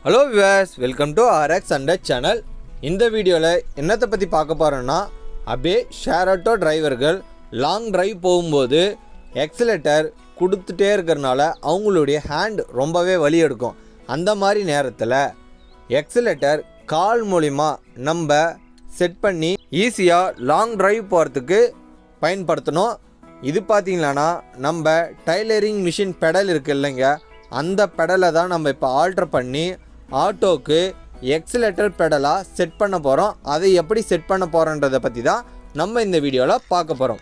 hello viewers welcome to RX under channel இந்த வீடியோவில் என்னத்தை பற்றி பார்க்க போகிறோன்னா அப்படியே ஷேர் ஆட்டோ டிரைவர்கள் லாங் டிரைவ் போகும்போது எக்ஸலேட்டர் கொடுத்துட்டே இருக்கிறனால அவங்களுடைய ஹேண்ட் ரொம்பவே வலி எடுக்கும் அந்த மாதிரி நேரத்தில் எக்ஸலேட்டர் கால் மூலிமா நம்ம செட் பண்ணி ஈஸியாக லாங் டிரைவ் போகிறதுக்கு பயன்படுத்தணும் இது பார்த்தீங்களான்னா நம்ம டைலரிங் மிஷின் பெடல் இருக்கு இல்லைங்க அந்த பெடலை தான் நம்ம இப்போ ஆல்ட்ரு பண்ணி ஆட்டோக்கு எக்ஸலேட்டர் பெடலாக செட் பண்ண போகிறோம் அதை எப்படி செட் பண்ண போகிறோன்றதை பற்றி தான் நம்ம இந்த வீடியோவில் பார்க்க போகிறோம்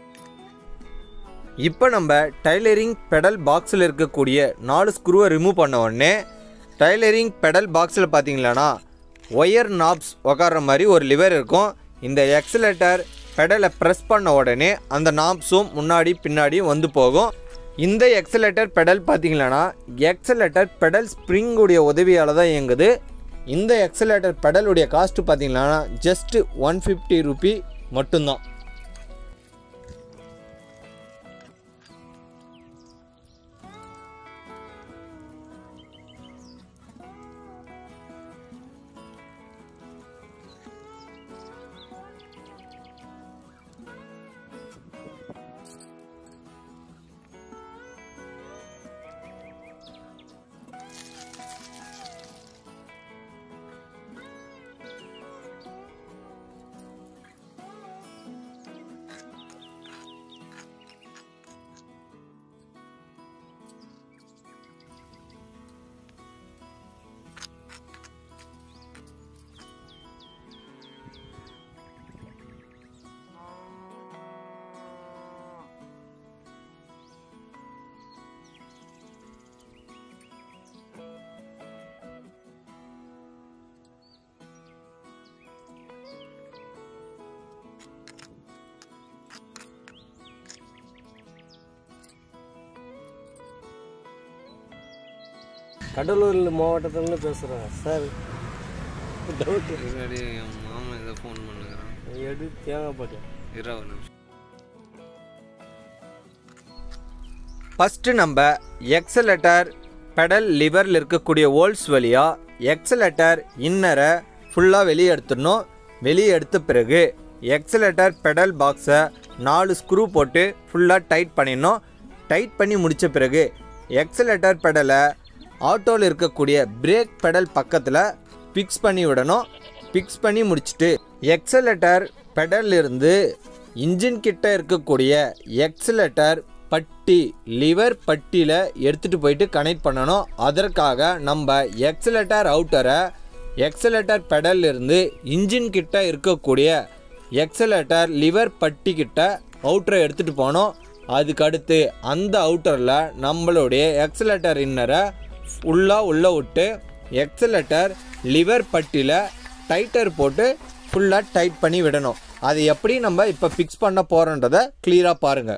இப்போ நம்ம டைலரிங் பெடல் பாக்ஸில் இருக்கக்கூடிய நாலு ஸ்க்ரூவை ரிமூவ் பண்ண உடனே டைலரிங் பெடல் பாக்ஸில் பார்த்தீங்களான்னா ஒயர் நாப்ஸ் உக்கார மாதிரி ஒரு லிவர் இருக்கும் இந்த எக்ஸலேட்டர் பெடலை ப்ரெஸ் பண்ண உடனே அந்த நாப்ஸும் முன்னாடி பின்னாடி வந்து போகும் இந்த எக்ஸலேட்டர் பெடல் பார்த்தீங்களான்னா எக்ஸலேட்டர் பெடல் ஸ்ப்ரிங்குடைய உதவியால் தான் இயங்குது இந்த எக்ஸலேட்டர் பெடலுடைய காஸ்ட் பார்த்தீங்கன்னா ஜஸ்ட் ஒன் ஃபிஃப்டி ருபி மட்டும்தான் கடலூர் மாவட்டத்துலேருந்து பேசுகிறேன் சார் டவுட்டு முன்னாடி என் மாமன் ஏதோ ஃபோன் பண்ணுகிறான் எடு தேங்காய்பாட்டு இருபது நிமிஷம் ஃபஸ்ட்டு நம்ம எக்ஸலேட்டர் பெடல் லிவரில் இருக்கக்கூடிய ஹோல்ஸ் வழியாக எக்ஸலேட்டர் இன்னரை ஃபுல்லாக வெளியே எடுத்துடணும் வெளியே எடுத்த பிறகு எக்ஸலேட்டர் பெடல் பாக்ஸை நாலு ஸ்க்ரூ போட்டு ஃபுல்லாக டைட் பண்ணிடணும் டைட் பண்ணி முடித்த பிறகு எக்ஸலேட்டர் பெடலை ஆட்டோவில் இருக்கக்கூடிய பிரேக் பெடல் பக்கத்தில் ஃபிக்ஸ் பண்ணி விடணும் ஃபிக்ஸ் பண்ணி முடிச்சுட்டு எக்ஸலேட்டர் பெடல் இருந்து இன்ஜின் கிட்ட இருக்கக்கூடிய எக்ஸலேட்டர் பட்டி லிவர் பட்டியில் எடுத்துகிட்டு போயிட்டு கனெக்ட் பண்ணணும் அதற்காக நம்ம எக்ஸலேட்டர் அவுட்டரை எக்ஸலேட்டர் பெடல் இருந்து இன்ஜின் கிட்ட இருக்கக்கூடிய எக்ஸலேட்டர் லிவர் பட்டி கிட்ட அவுட்டரை எடுத்துகிட்டு போனோம் அதுக்கடுத்து அந்த அவுட்டரில் நம்மளுடைய எக்ஸலேட்டர் இன்னரை ஃபுல்லாக உள்ளே விட்டு எக்ஸலேட்டர் லிவர் பட்டியில் டைட்டர் போட்டு ஃபுல்லாக டைட் பண்ணி விடணும் அது எப்படி நம்ம இப்போ ஃபிக்ஸ் பண்ண போகிறோன்றதை கிளியராக பாருங்கள்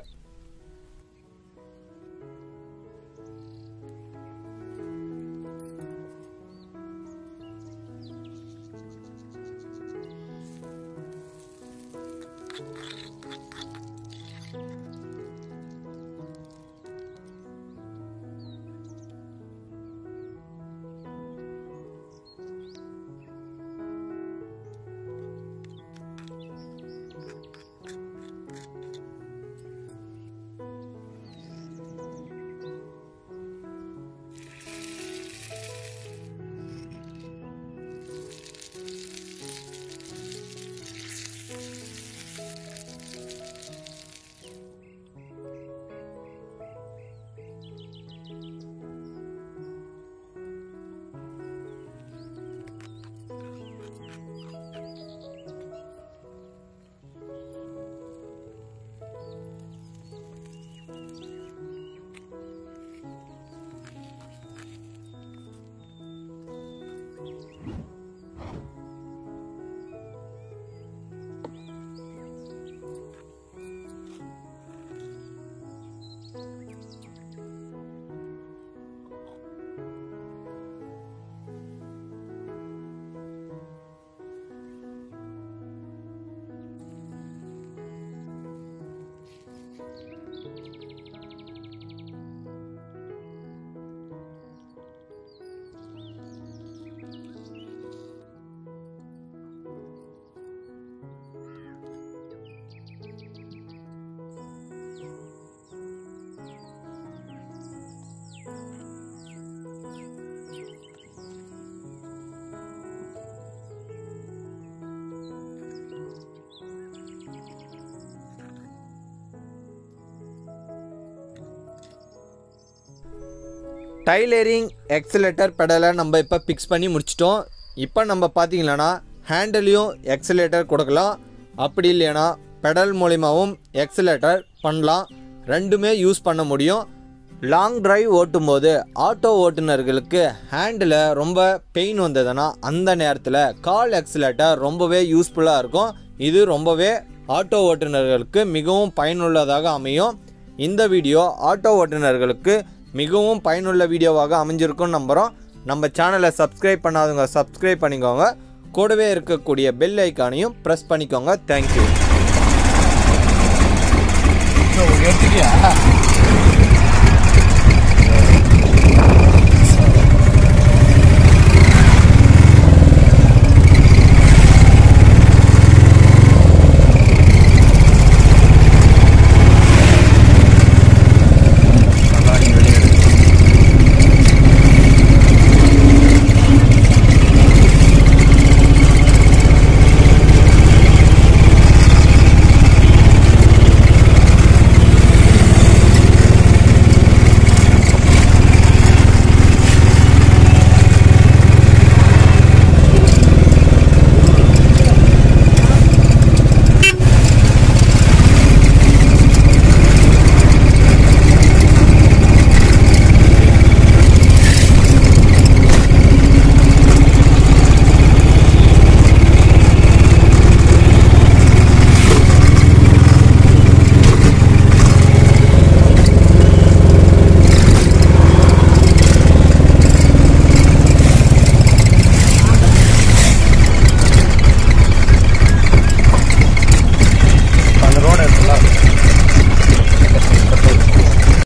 டைலரிங் எக்ஸலேட்டர் பெடலை நம்ம இப்போ ஃபிக்ஸ் பண்ணி முடிச்சிட்டோம் இப்போ நம்ம பார்த்தீங்கன்னா ஹேண்டிலையும் எக்ஸலேட்டர் கொடுக்கலாம் அப்படி இல்லைன்னா பெடல் மூலிமாவும் எக்ஸலேட்டர் பண்ணலாம் ரெண்டுமே யூஸ் பண்ண முடியும் லாங் டிரைவ் ஓட்டும்போது ஆட்டோ ஓட்டுநர்களுக்கு ஹேண்டில் ரொம்ப பெயின் வந்ததுன்னா அந்த நேரத்தில் கால் எக்ஸலேட்டர் ரொம்பவே யூஸ்ஃபுல்லாக இருக்கும் இது ரொம்பவே ஆட்டோ ஓட்டுநர்களுக்கு மிகவும் பயனுள்ளதாக அமையும் இந்த வீடியோ ஆட்டோ ஓட்டுநர்களுக்கு மிகவும் பயனுள்ள வீடியோவாக அமைஞ்சிருக்கும்னு நம்புகிறோம் நம்ம சேனலை சப்ஸ்கிரைப் பண்ணாதவங்க சப்ஸ்கிரைப் பண்ணிக்கோங்க கூடவே இருக்கக்கூடிய பெல் ஐக்கானையும் ப்ரெஸ் பண்ணிக்கோங்க தேங்க்யூ எடுத்துக்கியா